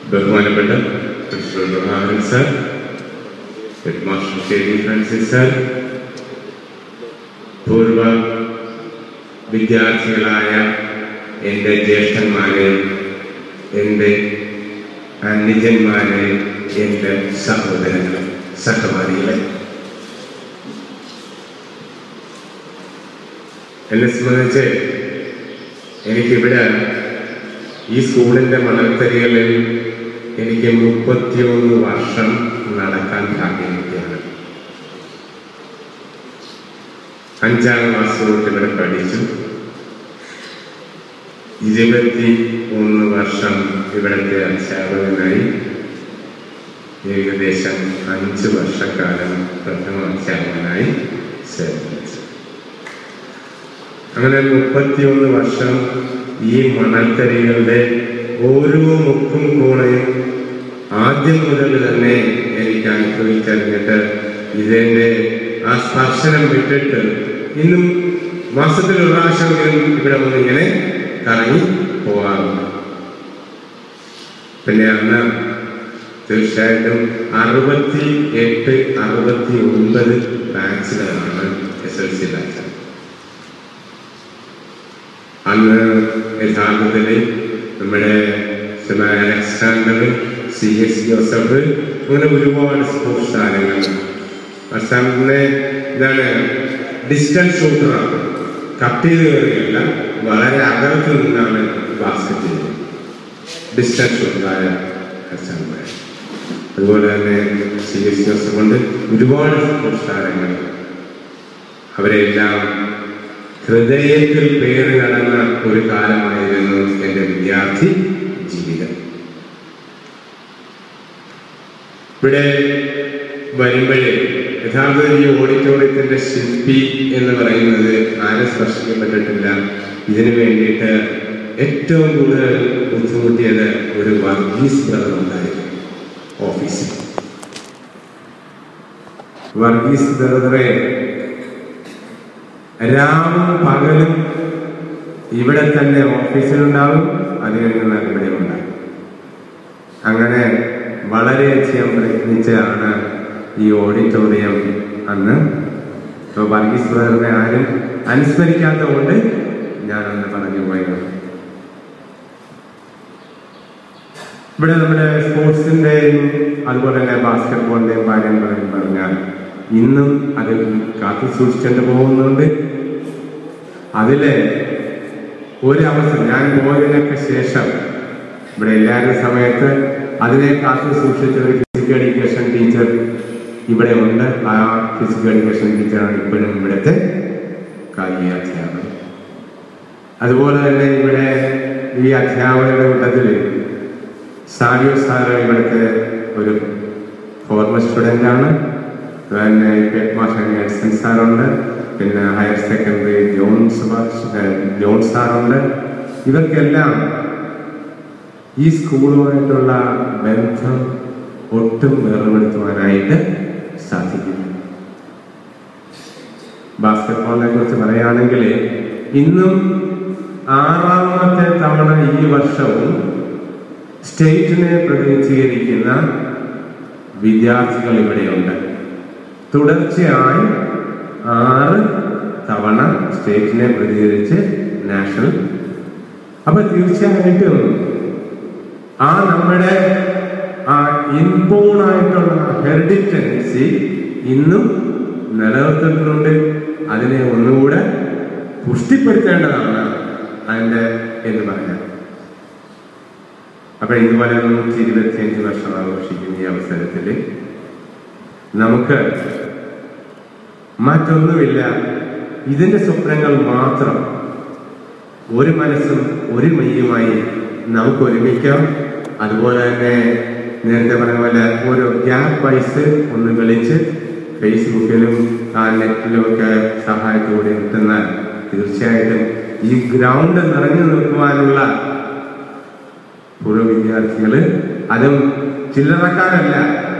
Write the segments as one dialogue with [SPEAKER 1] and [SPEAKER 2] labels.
[SPEAKER 1] ബഹുമാനപ്പെട്ട principal Prabhakaran sir headmaster K V Francis sir പൂർവ വിദ്യാർത്ഥികളായ എൻ്റെ ജ്യേഷ്ഠന്മാരെ എൻ്റെ അനുജന്മാരെ എൻ്റെ സഹോദരങ്ങളെ സഹപാഠികളെ എന്നെ സംബന്ധിച്ച് എനിക്കിവിടെ ഈ സ്കൂളിൻ്റെ മണൽത്തരികളിൽ എനിക്ക് മുപ്പത്തിയൊന്ന് വർഷം നടക്കാൻ ഭാഗ്യമിരിക്കുകയാണ് അഞ്ചാം ക്ലാസ് തൊട്ട് ഇവിടെ പഠിച്ചു ഇരുപത്തി ഒന്ന് വർഷം ഇവിടുത്തെ അധ്യാപകനായി ഏകദേശം അഞ്ച് വർഷക്കാലം പ്രഥമ അധ്യാപകനായി സേവിച്ചു അങ്ങനെ മുപ്പത്തിയൊന്ന് വർഷം ഈ മണൽത്തരികളുടെ ഓരോ മുക്കും കോണയും ആദ്യം മുതൽ തന്നെ എനിക്ക് അനുഭവിച്ചറിഞ്ഞിട്ട് ഇതെന്റെ ആ സ്പർശനം വിട്ടിട്ട് ഇന്നും മാസത്തിൽ ഒരു പ്രാവശ്യമെങ്കിലും ഇവിടെ വന്ന് ഇങ്ങനെ കറങ്ങി പോകാറുണ്ട് പിന്നെ അന്ന് തീർച്ചയായിട്ടും അറുപത്തി എട്ട് അറുപത്തി ഒൻപത് ബാച്ചിലാണ് എസ് എൽ സി ബാച്ച് അന്ന് യഥാർത്ഥത്തിൽ നമ്മുടെ Shriman Alexander C S Joseph അങ്ങനെ ഒരുപാട് സ്പോർട്സ് താരങ്ങൾ അലക്സാണ്ടറിനെ ഇതാണ് ഡിസ്റ്റൻസ് ഷൂട്ടറാണ് കട്ട് ചെയ്ത് കയറിയല്ല വളരെ അകലത്ത് നിന്നാണ് ബാസ്കറ്റ് ചെയ്യുന്നത് ഡിസ്റ്റൻസ് ഷൂട്ടറായ അലക്സാണ്ടർ അതുപോലെ തന്നെ സി എസ് ജോസഫ് കൊണ്ട് ഒരുപാട് സ്പോർട്സ് താരങ്ങൾ അവരെല്ലാം ഹൃദയത്തിൽ പേര് നടന്ന ഒരു കാലമായിരുന്നു എൻ്റെ വിദ്യാർത്ഥി ജീവിതം ഇവിടെ വരുമ്പോഴേ യഥാർത്ഥത്തിൽ ഈ ഓഡിറ്റോറിയത്തിന്റെ ശില്പി എന്ന് പറയുന്നത് ആരും സ്പർശിക്കപ്പെട്ടിട്ടില്ല ഇതിനു വേണ്ടിയിട്ട് ഏറ്റവും കൂടുതൽ ബുദ്ധിമുട്ടിയത് ഒരു വർഗീസ് ബ്രദർ ഉണ്ടായിരുന്നു ഓഫീസിൽ വർഗീസ് ബ്രദറെ രാവും പകലും ഇവിടെ തന്നെ ഓഫീസിലുണ്ടാവും അത് കഴിഞ്ഞാൽ ഇവിടെ ഉണ്ടാകും അങ്ങനെ വളരെയധികം പ്രയത്നിച്ചാണ് ഈ ഓഡിറ്റോറിയം അന്ന് ഇപ്പോൾ വർഗീസ് ബ്രദറിനെ ആരും അനുസ്മരിക്കാത്തതുകൊണ്ട് ഞാനന്ന് പറഞ്ഞു പോയത് ഇവിടെ നമ്മുടെ സ്പോർട്സിൻ്റെയും അതുപോലെ തന്നെ ബാസ്കറ്റ് ബോളിൻ്റെയും കാര്യം പറയും പറഞ്ഞാൽ ഇന്നും അത് കാത്തു സൂക്ഷിച്ചുകൊണ്ട് പോകുന്നുണ്ട് അതിലെ ഒരവസരം ഞാൻ പോയതിനൊക്കെ ശേഷം ഇവിടെ എല്ലാവരുടെ സമയത്ത് അതിനെ കാത്തു സൂക്ഷിച്ച ഒരു ഫിസിക്കൽ എഡ്യൂക്കേഷൻ ടീച്ചർ ഇവിടെ ഉണ്ട് ആ ഫിസിക്കൽ എഡ്യൂക്കേഷൻ ടീച്ചറാണ് ഇപ്പോഴും ഇവിടുത്തെ കായിക അധ്യാപകൻ അതുപോലെ തന്നെ ഇവിടെ ഈ അധ്യാപകരുടെ കൂട്ടത്തിൽ സാരിയോ സാറ് ഇവിടുത്തെ ഒരു ഫോർമർ സ്റ്റുഡൻ്റ് ആണ് പിന്നെ ഹെഡ് മാസ്റ്റർ എഡ്സൺ സാറുണ്ട് പിന്നെ ഹയർ സെക്കൻഡറി ജോൺസ് ജോൺ സാറുണ്ട് ഇവർക്കെല്ലാം ഈ സ്കൂളുമായിട്ടുള്ള ബന്ധം ഒട്ടും വേർപെടുത്തുവാനായിട്ട് സാധിക്കും ബാസ്കറ്റ്ബോളിനെ കുറിച്ച് പറയുകയാണെങ്കിൽ ഇന്നും ആറാമത്തെ തവണ ഈ വർഷവും സ്റ്റേറ്റിനെ പ്രതിനിധീകരിക്കുന്ന വിദ്യാർത്ഥികൾ ഇവിടെയുണ്ട് തുടർച്ചയായി ആറ് തവണ സ്റ്റേറ്റിനെ പ്രതിനിധീകരിച്ച് നാഷണൽ അപ്പൊ തീർച്ചയായിട്ടും ആ നമ്മുടെ ആ ഇൻബോൺ ആയിട്ടുള്ള ഹെറിഡിറ്റൻസി ഇന്നും നിലനിർത്തുന്നുണ്ട് അതിനെ ഒന്നുകൂടെ പുഷ്ടിപ്പെടുത്തേണ്ടതാണ് അതിൻ്റെ എന്ന് പറയാം അപ്പൊ ഇതുപോലെ നൂറ്റി ഇരുപത്തിയഞ്ച് വർഷം ആഘോഷിക്കുന്ന ഈ അവസരത്തിൽ നമുക്ക് മറ്റൊന്നുമില്ല ഇതിന്റെ സ്വപ്നങ്ങൾ മാത്രം ഒരു മനസ്സും ഒരു മയ്യുമായി നമുക്ക് ഒരുമിക്കാം അതുപോലെ തന്നെ നേരത്തെ പറഞ്ഞ പോലെ ഒരു ഗ്യാപ്പ് വൈസ് ഒന്ന് വിളിച്ച് ഫേസ്ബുക്കിലും ആ നെറ്റിലും ഒക്കെ സഹായത്തോടെ കിട്ടുന്നാൽ തീർച്ചയായിട്ടും ഈ ഗ്രൗണ്ട് നിറഞ്ഞു നിൽക്കുവാനുള്ള പൂർവ്വ വിദ്യാർത്ഥികള് അതും ചില്ലറക്കാരല്ല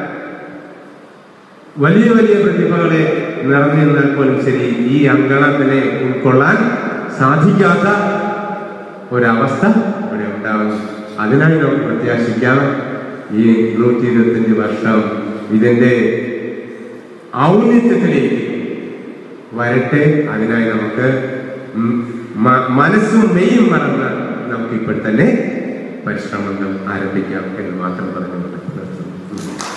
[SPEAKER 1] വലിയ വലിയ പ്രതിഭകളെ നിറഞ്ഞു നിന്നാൽ പോലും ശരി ഈ അങ്കണത്തിനെ ഉൾക്കൊള്ളാൻ സാധിക്കാത്ത ഒരവസ്ഥ ഇവിടെ ഉണ്ടാകും അതിനായി നമുക്ക് പ്രത്യാശിക്കാം ഈ നൂറ്റി ഇരുപത്തിയഞ്ച് വർഷം ഇതിന്റെ ഔന്നിത്യത്തിലേക്ക് വരട്ടെ അതിനായി നമുക്ക് ഉം മ- മനസ്സും മെയ്യും മറന്ന് നമുക്ക് ഇപ്പോൾ തന്നെ പരിശ്രമങ്ങൾ ആരംഭിക്കാം എന്ന് മാത്രം പറഞ്ഞു നിർത്തുന്നു